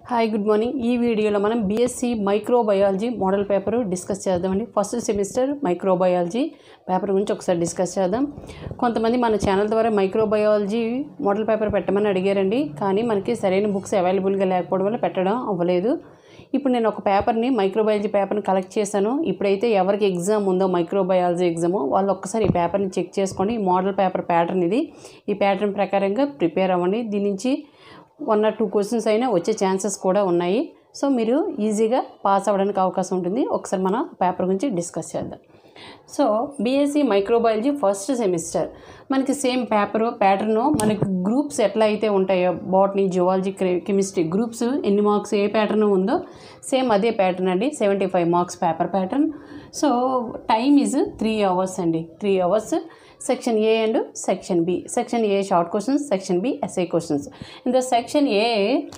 hi good morning ఈ వీడియోలో మనం BSc microbiology model paper discuss చేద్దామండి ఫస్ట్ సెమిస్టర్ మైక్రోబయాలజీ పేపర్ గురించి ఒకసారి డిస్కస్ చేద్దాం కొంతమంది మన ఛానల్ ద్వారా మైక్రోబయాలజీ మోడల్ పేపర్ పెట్టమని అడిగారండి కానీ మనకి సరైన బుక్స్ అవైలబుల్గా లేకపోవడం వల్ల పెట్టడం అవ్వలేదు ఇప్పుడు నేను ఒక పేపర్ని మైక్రోబయాలజీ పేపర్ని కలెక్ట్ చేశాను ఇప్పుడైతే ఎవరికి ఎగ్జామ్ ఉందో మైక్రోబయాలజీ ఎగ్జామ్ వాళ్ళు ఒక్కసారి ఈ పేపర్ని చెక్ చేసుకోండి ఈ మోడల్ పేపర్ ప్యాటర్న్ ఇది ఈ ప్యాటర్న్ ప్రకారంగా ప్రిపేర్ అవ్వండి దీని నుంచి వన్ ఆర్ టూ క్వశ్చన్స్ అయినా వచ్చే ఛాన్సెస్ కూడా ఉన్నాయి సో మీరు ఈజీగా పాస్ అవ్వడానికి అవకాశం ఉంటుంది ఒకసారి మనం పేపర్ గురించి డిస్కస్ చేద్దాం so BSc microbiology first semester మనకి సేమ్ పేపరు ప్యాటర్ను మనకి గ్రూప్స్ ఎట్లా అయితే ఉంటాయో బాటనీ జువాలజీ కెమిస్ట్రీ గ్రూప్స్ ఎన్ని మార్క్స్ ఏ ప్యాటర్న్ ఉందో సేమ్ అదే ప్యాటర్న్ అండి seventy five marks paper pattern so time is three hours అండి three hours section A and section B section A short questions section B essay questions in the section A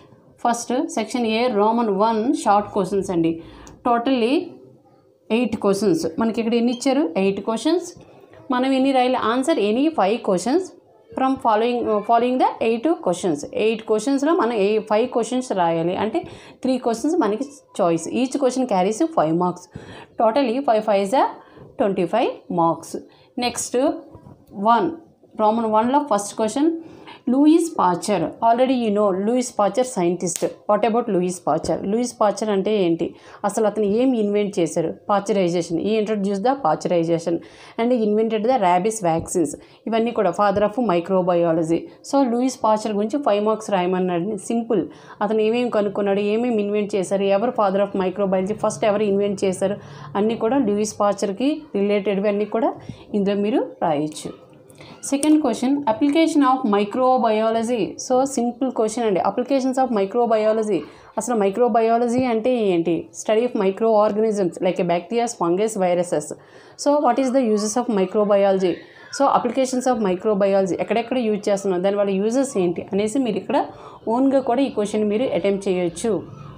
first section A Roman one short questions అండి totally eight questions మనకి ఇక్కడ ఎన్ని ఇచ్చారు eight questions మనం ఎన్ని రాయాలి answer any five questions from following following the eight questions eight క్వశ్చన్స్లో మనం ఏ ఫైవ్ క్వశ్చన్స్ రాయాలి అంటే త్రీ క్వశ్చన్స్ మనకి choice each question carries five marks totally five five జా twenty five marks next one Roman వన్లో first question Louis Pasteur already you know Louis Pasteur scientist what about Louis Pasteur Louis Pasteur అంటే ఏంటి అసలు అతను ఏం invent చేశారు pasteurization he introduce the pasteurization and invented the rabies vaccines ఇవన్నీ కూడా father of microbiology so Louis Pasteur గురించి five marks రాయమన్నాడు సింపుల్ అతను ఏమేమి కనుక్కున్నాడు ఏమేమి ఇన్వెంట్ చేశారు ఎవరు ఫాదర్ ఆఫ్ మైక్రోబయాలజీ ఫస్ట్ ఎవరు ఇన్వెంట్ చేశారు అన్నీ కూడా లూయిస్ పాచర్కి రిలేటెడ్వి అన్నీ కూడా ఇందులో మీరు రాయొచ్చు second question application of microbiology so simple question అండి అప్లికేషన్స్ ఆఫ్ మైక్రోబయాలజీ అసలు మైక్రోబయాలజీ అంటే ఏంటి study of micro organisms like bacterias fungus viruses so what is the uses of microbiology so applications of microbiology ఎక్కడెక్కడ use చేస్తున్నాం దాని వల్ల uses ఏంటి అనేసి మీరు ఇక్కడ ఓన్గా కూడా ఈ క్వశ్చన్ మీరు అటెంప్ట్ చేయొచ్చు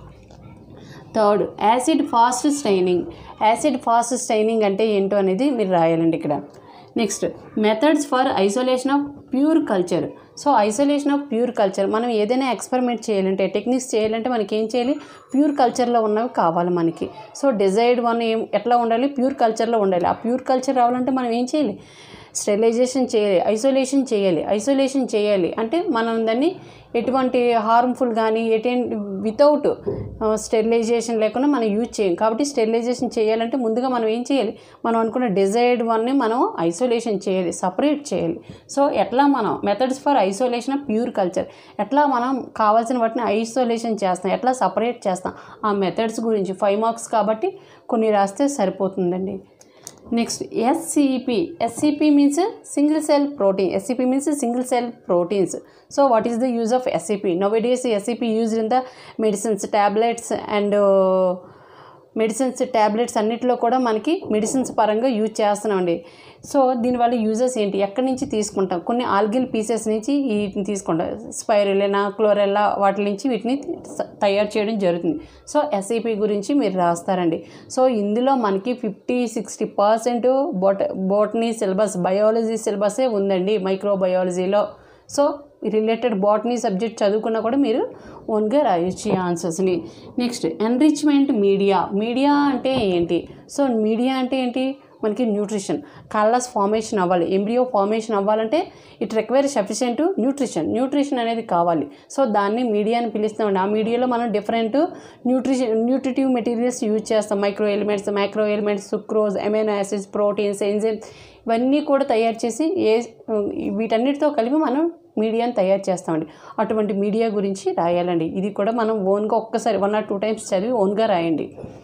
third acid fast staining acid fast staining అంటే ఏంటో అనేది మీరు రాయాలండి ఇక్కడ next methods for isolation of pure culture so isolation of pure culture మనం ఏదైనా ఎక్స్పెరిమెంట్ చేయాలంటే టెక్నిక్స్ చేయాలంటే మనకి ఏం చేయాలి ప్యూర్ కల్చర్లో ఉన్నవి కావాలి మనకి సో డిజైర్డ్ వన్ ఏం ఎట్లా ఉండాలి ప్యూర్ కల్చర్లో ఉండాలి ఆ ప్యూర్ కల్చర్ రావాలంటే మనం ఏం చేయాలి స్టెరిలైజేషన్ చేయాలి ఐసోలేషన్ చేయాలి ఐసోలేషన్ చేయాలి అంటే మనం దాన్ని ఎటువంటి హార్మ్ఫుల్ కానీ ఎటువంటి వితౌట్ స్టెరిలైజేషన్ లేకుండా మనం యూజ్ చేయం కాబట్టి స్టెరిలైజేషన్ చేయాలంటే ముందుగా మనం ఏం చేయాలి మనం అనుకున్న డిజైర్డ్ వన్ని మనం ఐసోలేషన్ చేయాలి సపరేట్ చేయాలి సో ఎట్లా మనం methods for isolation of pure culture ఎట్లా మనం కావాల్సిన వాటిని ఐసోలేషన్ చేస్తాం ఎట్లా సపరేట్ చేస్తాం ఆ మెథడ్స్ గురించి ఫైవ్ మార్క్స్ కాబట్టి కొన్ని రాస్తే సరిపోతుందండి next SCP SCP means single cell protein SCP means single cell proteins so what is the use of SCP nowadays SCP use in the medicines tablets and medicines tablets అన్నిటిలో కూడా మనకి medicines పరంగా use చేస్తున్నామండి so దీనివల్ల uses ఏంటి ఎక్కడి నుంచి తీసుకుంటాం కొన్ని ఆల్గిల్ పీసెస్ నుంచి వీటిని తీసుకుంటాం స్పైరులెనా క్లోరెల్లా వాటి నుంచి వీటిని తయారు చేయడం జరుగుతుంది సో ఎస్ఐపి గురించి మీరు రాస్తారండి సో ఇందులో మనకి ఫిఫ్టీ సిక్స్టీ పర్సెంట్ బోట బోటనీ సిలబస్ బయాలజీ సిలబసే ఉందండి మైక్రోబయాలజీలో సో రిలేటెడ్ బాటనీ సబ్జెక్ట్ చదువుకున్నా కూడా మీరు ఓన్గా రాయొచ్చు ఈ ఆన్సర్స్ని నెక్స్ట్ ఎన్రిచ్మెంట్ మీడియా మీడియా అంటే ఏంటి సో మీడియా అంటే ఏంటి మనకి న్యూట్రిషన్ కల్లస్ ఫార్మేషన్ అవ్వాలి ఎంబ్రియో ఫార్మేషన్ అవ్వాలంటే it require sufficient nutrition nutrition అనేది కావాలి సో దాన్ని మీడియా అని పిలుస్తామండి ఆ మీడియాలో మనం different nutrition nutritive materials use చేస్తాం micro elements micro elements sucrose amino acids proteins enzymes ఇవన్నీ కూడా తయారు చేసి ఏ వీటన్నిటితో కలిపి మనం మీడియాని తయారు చేస్తామండి అటువంటి మీడియా గురించి రాయాలండి ఇది కూడా మనం ఓన్గా ఒక్కసారి వన్ ఆర్ టూ టైమ్స్ చదివి ఓన్గా రాయండి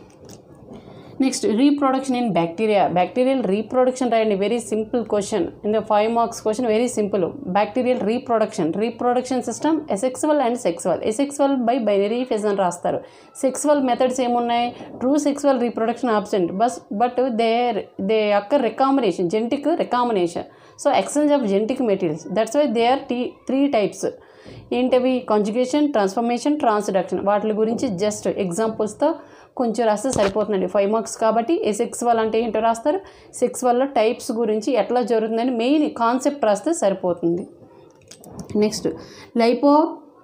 next reproduction in bacteria bacterial reproduction రాయండి very simple question in the five marks question very simple bacterial reproduction reproduction system asexual and sexual asexual by binary fission రాస్తారు sexual methods ఏమున్నాయి true sexual reproduction absent but but they they యొక్క recombination genetic recombination so exchange of genetic materials that's why they are టీ three types ఏంటవి conjugation transformation transduction వాటి గురించి just ఎగ్జాంపుల్స్తో కొంచెం రాస్తే సరిపోతుందండి ఫైవ్ మార్క్స్ కాబట్టి ఏ సెక్స్వల్ అంటే ఏంటో రాస్తారు సెక్స్వల్లో టైప్స్ గురించి ఎట్లా జరుగుతుందని మెయిన్ కాన్సెప్ట్ రాస్తే సరిపోతుంది నెక్స్ట్ లైపో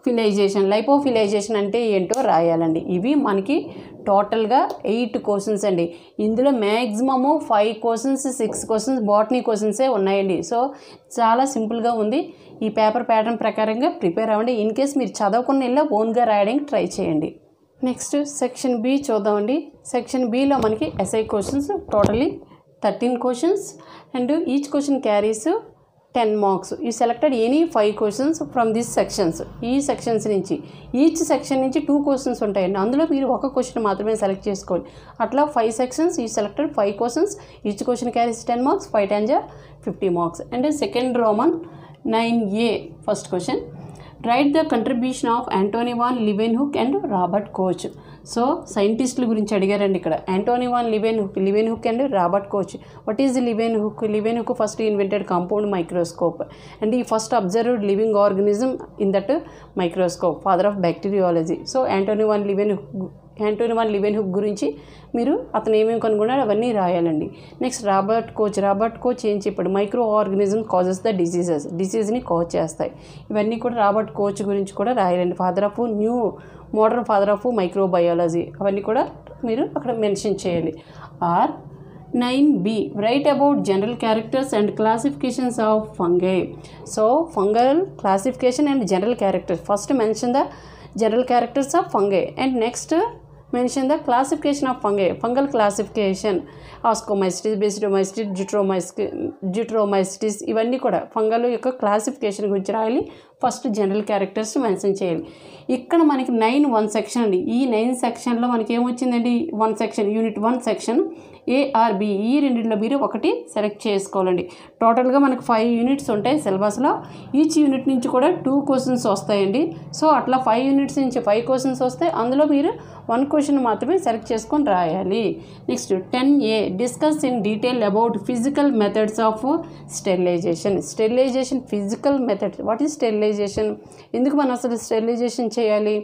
ఫిలైజేషన్ లైపోఫిలైజేషన్ అంటే ఏంటో రాయాలండి ఇవి మనకి టోటల్గా ఎయిట్ క్వశ్చన్స్ అండి ఇందులో maximum five questions six questions botany క్వశ్చన్సే ఉన్నాయండి సో చాలా సింపుల్గా ఉంది ఈ పేపర్ ప్యాటర్న్ ప్రకారంగా ప్రిపేర్ అవ్వండి ఇన్ కేస్ మీరు చదవకుండా ఇలా ఓన్గా రాయడానికి ట్రై చేయండి నెక్స్ట్ సెక్షన్ బి చూద్దామండి సెక్షన్ బిలో మనకి essay questions totally thirteen questions and each question carries ten marks ఈ selected any five questions from this sections ఈ సెక్షన్స్ నుంచి ఈచ్ సెక్షన్ నుంచి టూ క్వశ్చన్స్ ఉంటాయండి అందులో మీరు ఒక క్వశ్చన్ మాత్రమే సెలెక్ట్ చేసుకోవాలి అట్లా ఫైవ్ సెక్షన్స్ ఈ selected five questions each question carries ten marks five ten జా fifty marks and second Roman nine A first question write the contribution of Antonie van Leeuwenhoek and Robert Koch so సైంటిస్టుల గురించి అడిగారండి ఇక్కడ Antonie van Leeuwenhoek Leeuwenhoek and Robert Koch what is Leeuwenhoek Leeuwenhoek first invented compound microscope and he first observed living organism in that microscope father of bacteriology so Antonie van Leeuwenhoek Antonie van Leeuwenhoek గురించి మీరు అతను ఏమేమి కనుగొన్నాడు అవన్నీ రాయాలండి next Robert Koch Robert Koch ఏం చెప్పాడు micro organism causes the diseases డిసీజ్ని కాజ్ చేస్తాయి ఇవన్నీ కూడా రాబర్ట్ కోచ్ గురించి కూడా రాయాలండి father of new modern father of microbiology అవన్నీ కూడా మీరు అక్కడ మెన్షన్ చేయాలి or nine B write about general characters and classifications of fungi so fungal classification and general characters first mention the general characters of fungi and next mention the classification of fungi fungal classification ascomycetes basidiomycetes జిట్రోమైస్కి zygomycetes ఇవన్నీ కూడా fungal యొక్క classification గురించి రాయాలి first general characters mention చేయాలి ఇక్కడ మనకి nine one section అండి ఈ నైన్ సెక్షన్లో మనకి ఏమొచ్చిందండి one section unit one section A or B ఈ రెండింటిలో మీరు ఒకటి సెలెక్ట్ చేసుకోవాలండి టోటల్గా మనకు ఫైవ్ యూనిట్స్ ఉంటాయి సిలబస్లో ఈచ్ యూనిట్ నుంచి కూడా టూ క్వశ్చన్స్ వస్తాయండి సో అట్లా ఫైవ్ యూనిట్స్ నుంచి ఫైవ్ క్వశ్చన్స్ వస్తాయి అందులో మీరు వన్ క్వశ్చన్ మాత్రమే సెలెక్ట్ చేసుకొని రాయాలి next ten A discuss in detail about physical methods of sterilization sterilization physical method what is sterilization ఎందుకు మనం అసలు స్టెరిలైజేషన్ చేయాలి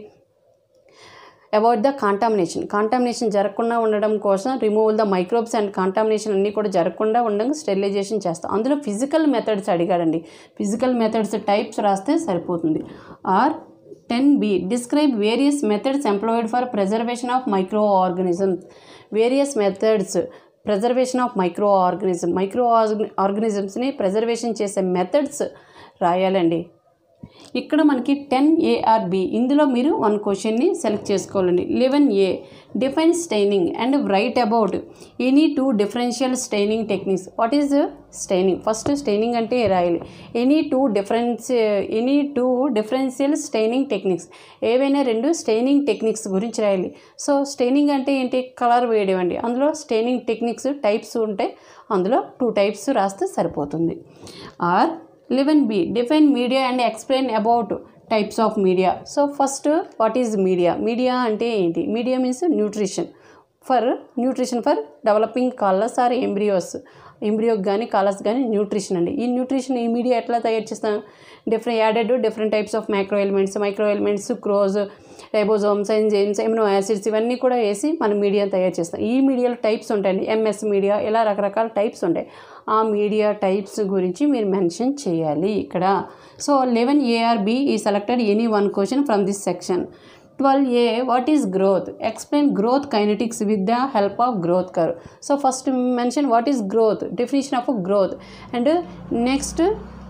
అబౌట్ ద కాంటామినేషన్ కాంటామినేషన్ జరగకుండా ఉండడం కోసం removal the microbes and contamination అన్నీ కూడా జరగకుండా ఉండడం స్టెరిలైజేషన్ చేస్తాం అందులో ఫిజికల్ మెథడ్స్ అడిగాడండి ఫిజికల్ మెథడ్స్ టైప్స్ రాస్తే సరిపోతుంది or ten B describe various methods employed for preservation of micro organisms various methods preservation of micro organism micro ఆర్గనిజమ్స్ని ప్రిజర్వేషన్ చేసే మెథడ్స్ రాయాలండి ఇక్కడ మనకి టెన్ ఏఆర్బి ఇందులో మీరు వన్ క్వశ్చన్ని సెలెక్ట్ చేసుకోవాలండి eleven A define staining and write about any two differential staining techniques what is staining first staining అంటే రాయాలి any two difference any two differential staining techniques ఏవైనా రెండు స్టైనింగ్ టెక్నిక్స్ గురించి రాయాలి సో స్టైనింగ్ అంటే ఏంటి కలర్ వేయడం అండి అందులో స్టైనింగ్ టెక్నిక్స్ టైప్స్ ఉంటాయి అందులో టూ టైప్స్ రాస్తే సరిపోతుంది or eleven B define media and explain about types of media so first what is media media అంటే ఏంటి media means nutrition for nutrition for developing callus or embryos ఎంబ్రియోకి కానీ callus కానీ nutrition అండి ఈ nutrition ఈ మీడియా ఎట్లా తయారు చేస్తాం different added different types of micro elements micro elements sucrose ribosomes enzymes amino acids ఇవన్నీ కూడా వేసి మనం మీడియా తయారు చేస్తాం ఈ మీడియాలో టైప్స్ ఉంటాయండి ఎంఎస్ మీడియా ఇలా రకరకాల టైప్స్ ఉంటాయి ఆ మీడియా టైప్స్ గురించి మీరు మెన్షన్ చేయాలి ఇక్కడ సో లెవెన్ ఏఆర్బి ఈ selected any one question from this section twelve A what is growth explain growth kinetics with the help of growth curve so first mention what is growth definition of growth and next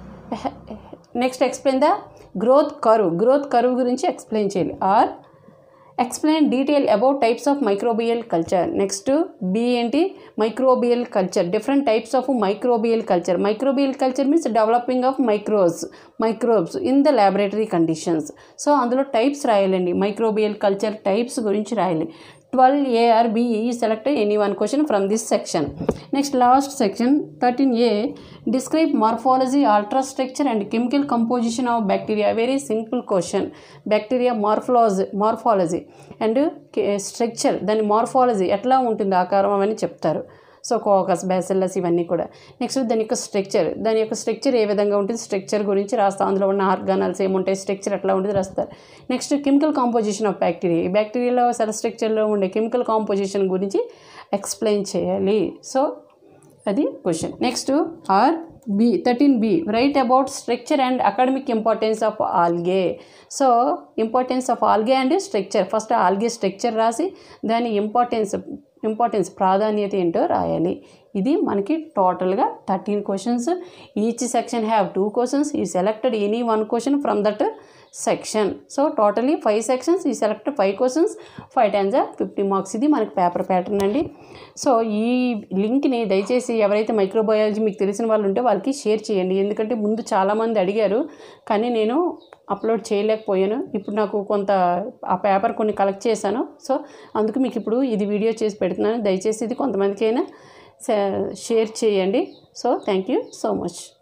next explain the growth curve growth curve గురించి explain చేయాలి or explain detail about types of microbial culture next B ఏంటి microbial culture different types of microbial culture microbial culture means developing of micros microbes in the laboratory conditions so అందులో types రాయాలండి microbial culture types గురించి రాయాలి twelve A or B select any one question from this section next last section thirteen A describe morphology ultrastructure and chemical composition of bacteria very simple question bacteria morphology morphology and structure దాని morphology ఎట్లా ఉంటుంది ఆకారం అవన్నీ చెప్తారు so coccus bacillus ఇవన్నీ కూడా next దాని యొక్క స్ట్రక్చర్ దాని యొక్క స్ట్రక్చర్ ఏ విధంగా ఉంటుంది స్ట్రక్చర్ గురించి రాస్తాం అందులో ఉన్న ఆర్గానల్స్ ఏముంటాయి స్ట్రక్చర్ ఎట్లా ఉంటుంది రాస్తారు next chemical composition of bacteria ఈ బ్యాక్టీరియాలో సెల్ స్ట్రక్చర్లో ఉండే కెమికల్ కాంపోజిషన్ గురించి ఎక్స్ప్లెయిన్ చేయాలి సో అది question next or B thirteen B write about structure and economic importance of algae so importance of algae and structure first algae structure రాసి దాని importance importance ప్రాధాన్యత ఏంటో రాయాలి ఇది మనకి టోటల్గా thirteen questions each section have two questions ఈ selected any one question from that section so totally five sections ఈ select five questions five tens fifty marks ఇది మనకి పేపర్ ప్యాటర్న్ అండి సో ఈ లింక్ని దయచేసి ఎవరైతే మైక్రోబయాలజీ మీకు తెలిసిన వాళ్ళు ఉంటే వాళ్ళకి షేర్ చేయండి ఎందుకంటే ముందు చాలామంది అడిగారు కానీ నేను అప్లోడ్ చేయలేకపోయాను ఇప్పుడు నాకు కొంత ఆ పేపర్ కొన్ని కలెక్ట్ చేశాను సో అందుకు మీకు ఇప్పుడు ఇది వీడియో చేసి పెడుతున్నాను దయచేసి ఇది కొంతమందికైనా షేర్ చేయండి so thank you so much